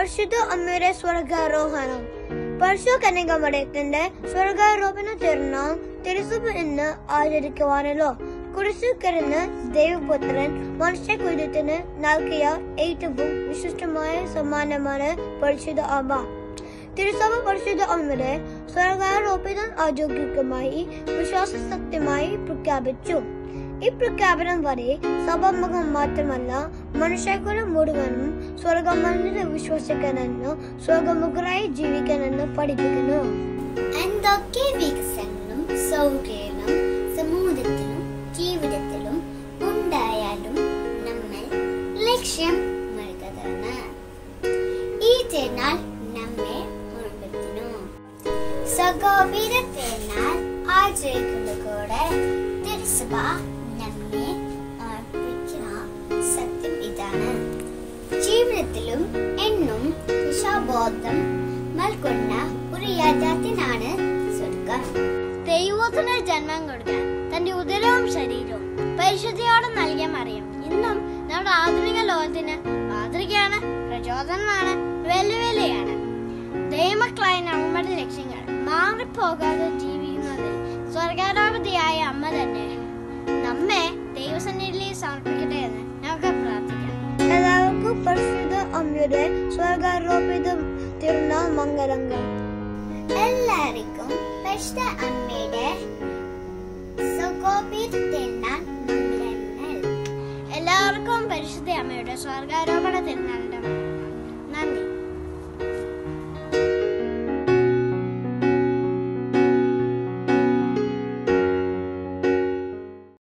പരിശുദ്ധ അമ്മയുടെ സ്വർഗാരോഹണം പരിശു കന്യകമടയത്തിന്റെ സ്വർഗാരോപണ തിരുനാൾ തിരുസഭ ഇന്ന് ആചരിക്കുവാനല്ലോ കുരിശു കിടന്ന് ദൈവപുത്രൻ മനുഷ്യകുലത്തിന് നൽകിയ ഏറ്റവും വിശിഷ്ടമായ സമ്മാനമാണ് പരിശുദ്ധ അമ്മ തിരുസഭ പരിശുദ്ധ അമ്മയുടെ സ്വർഗാരോപിതം ഔദ്യോഗികമായി വിശ്വാസസത്യമായി പ്രഖ്യാപിച്ചു ഈ പ്രഖ്യാപനം വരെ സഭാമുഖം മാത്രമല്ല മനുഷ്യകുലം മുഴുവനും സ്വർഗമണ്ണിൽ വിശ്വസിക്കണമെന്ന് സ്വർഗമുഖരായി ജീവിക്കണമെന്ന് പഠിപ്പിക്കുന്നു എന്തൊക്കെ വികസനവും സൗകര്യവും സമൂഹത്തിലും ജീവിതത്തിലും ഉണ്ടായാലും നമ്മൾ ലക്ഷ്യം മറുകതാണ് ഈ തിരുനാൾ നമ്മെ ഉണർത്തുന്നു സഗോപീര തിരുനാൾ ആചരിക്കുന്നതോടെ തിരുസഭ നമ്മെ അർപ്പിക്കുന്ന സത്യം ഇതാണ് ജീവിതത്തിലും എന്നും ദിശാബോധം നൽകുന്ന ഒരു യാഥാർത്ഥ്യനാണ് സ്വർഗം ദൈവത്തിന് ജന്മം കൊടുക്കാൻ തന്റെ ഉദരവും ശരീരവും പരിശുദ്ധിയോടെ നൽകിയ മറിയം ഇന്നും നമ്മുടെ ആധുനിക ലോകത്തിന് മാതൃകയാണ് പ്രചോദനമാണ് വെല്ലുവിളിയാണ് ദൈവമക്കളായ നമ്മുടെ ലക്ഷ്യങ്ങൾ മാറിപ്പോകാതെ ജീവിക്കുന്നതിൽ സ്വർഗാരോപതിയായ അമ്മ തന്നെ നമ്മെ ദൈവസന്നിധിയിലേക്ക് സമർപ്പിക്കട്ടെ എന്ന് നമുക്ക് പ്രാർത്ഥിക്കാം എല്ലാവർക്കും പരിശുദ്ധ അമ്മയുടെ സ്വർഗാരോപിത തിരുനാൾ മംഗളങ്ങൾ എല്ലാവർക്കും പരിശുദ്ധ അമ്മയുടെ സുഗോപീർ തിരുനാൾ മംഗളങ്ങൾ എല്ലാവർക്കും പരിശുദ്ധ അമ്മയുടെ സ്വർഗാരോപണ തിരുനാൾ